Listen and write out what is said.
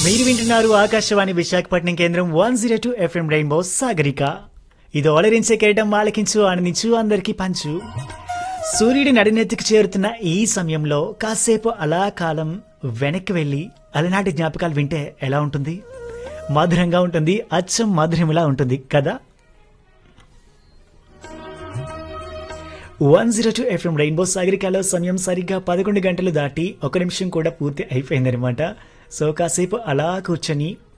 మీరు వింటున్నారు ఆకాశవాణి విశాఖపట్నం కేంద్రం one zero two FM rainbow Sagarika ఇది ఓలరించే కేయటం ఆలకించు ఆనందించు అందరికీ పంచు సూర్యుడి నడినెత్తికి చేరుతున్న ఈ సమయంలో కాసేపు అలా కాలం వెనక్కి వెళ్ళి అలనాటి జ్ఞాపకాలు వింటే ఎలా ఉంటుంది మధురంగా ఉంటుంది అచ్చం మధురములా ఉంటుంది కదా one zero two FM rainbow సాగరికలో సమయం సరిగ్గా పదకొండు గంటలు దాటి ఒక నిమిషం కూడా పూర్తి అయిపోయిందనమాట సో కాసేపు అలా కూర్చొని